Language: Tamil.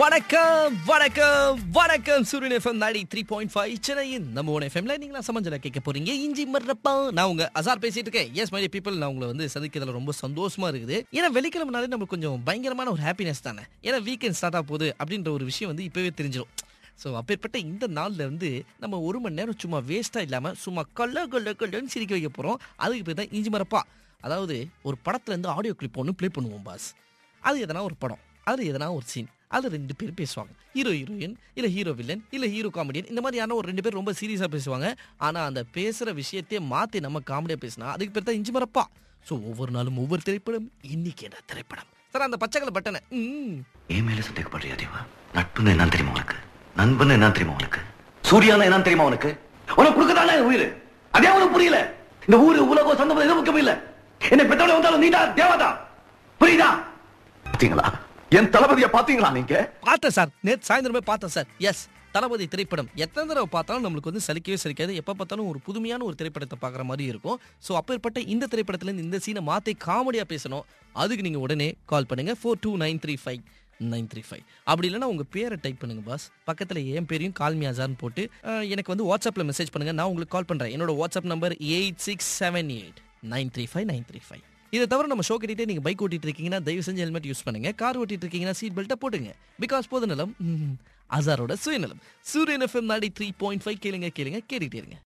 வணக்கம் வணக்கம் வணக்கம் சூரியன் எஃப்எம் நாடி த்ரீ பாயிண்ட் ஃபைவ் சென்னையின் நம்ம ஒன் எஃப்எம்ல நீங்களா சமஞ்சல கேட்க போறீங்க இஞ்சி மர்றப்பா நான் உங்க அசார் பேசிட்டு இருக்கேன் எஸ் மை பீப்பிள் நான் உங்களை வந்து சந்திக்கிறதுல ரொம்ப சந்தோஷமா இருக்குது ஏன்னா வெள்ளிக்கிழமைனாலே நமக்கு கொஞ்சம் பயங்கரமான ஒரு ஹாப்பினஸ் தானே ஏன்னா வீக்கெண்ட் ஸ்டார்ட் ஆக போகுது அப்படின்ற ஒரு விஷயம் வந்து இப்பவே தெரிஞ்சிடும் ஸோ அப்பேற்பட்ட இந்த நாளில் வந்து நம்ம ஒரு மணி நேரம் சும்மா வேஸ்ட்டாக இல்லாமல் சும்மா கொல்ல கொல்ல கொல்லன்னு சிரிக்க வைக்க போகிறோம் அதுக்கு பேர் தான் இஞ்சி மரப்பா அதாவது ஒரு படத்துலேருந்து ஆடியோ கிளிப் ஒன்று ப்ளே பண்ணுவோம் பாஸ் அது எதனா ஒரு படம் அது எதனா ஒரு சீன் அது ரெண்டு பேர் பேசுவாங்க ஹீரோ ஹீரோயின் இல்லை ஹீரோ வில்லன் இல்லை ஹீரோ காமெடியன் இந்த மாதிரி யாரோ ஒரு ரெண்டு பேர் ரொம்ப சீரியஸாக பேசுவாங்க ஆனால் அந்த பேசுகிற விஷயத்தையே மாற்றி நம்ம காமெடியாக பேசினா அதுக்கு பேர் தான் இஞ்சி மரப்பா ஸோ ஒவ்வொரு நாளும் ஒவ்வொரு திரைப்படம் இன்னைக்கு என்ன திரைப்படம் சார் அந்த பச்சைக்கலை பட்டனை ம் என் மேல சந்தேகப்படுறியா தேவா நட்புன்னு என்ன தெரியுமா உனக்கு நண்பன் என்ன தெரியுமா உனக்கு சூர்யான்னு என்ன தெரியுமா உனக்கு உனக்கு கொடுக்கதானே உயிர் அதே உனக்கு புரியல இந்த ஊரு உலகம் சொந்தம் எதுவும் முக்கியம் இல்ல என்னை பெற்றவளை வந்தாலும் நீடா தேவாதா புரியுதா பாத்தீங்களா என் தளபதிய பாத்தீங்களா நீங்க பார்த்தேன் சார் நேற்று சாயந்தரமே பார்த்தேன் சார் எஸ் தளபதி திரைப்படம் எத்தனை தடவை பார்த்தாலும் நம்மளுக்கு வந்து சலிக்கவே சலிக்காது எப்போ பார்த்தாலும் ஒரு புதுமையான ஒரு திரைப்படத்தை பார்க்குற மாதிரி இருக்கும் ஸோ அப்பேற்பட்ட இந்த திரைப்படத்துலேருந்து இந்த சீனை மாற்றி காமெடியாக பேசணும் அதுக்கு நீங்கள் உடனே கால் பண்ணுங்கள் four two nine three five nine three five அப்படி இல்லைன்னா உங்கள் பேரை டைப் பண்ணுங்க பாஸ் பக்கத்தில் என் பேரையும் கால்மி அசார்னு போட்டு அஹ், எனக்கு வந்து வாட்ஸ்அப்பில் மெசேஜ் பண்ணுங்கள் நான் உங்களுக்கு கால் பண்ணுறேன் என்னோட WhatsApp number eight six seven eight nine three five nine three five இதை தவிர நம்ம ஷோ கட்டிட்டே நீங்க பைக் ஓட்டிட்டு இருக்கீங்கன்னா தயவு செஞ்சு ஹெல்மெட் யூஸ் பண்ணுங்க கார் ஓட்டிட்டு இருக்கீங்கன்னா சீட் பெல்ட்டை போடுங்க பிகாஸ் பொது நலம் ம், அசாரோட சுயநலம் சூரியன் எஃப்எம் நாடி த்ரீ பாயிண்ட் ஃபைவ் கேளுங்க கேளுங்க கேட்டுக்கிட்டே இருங்க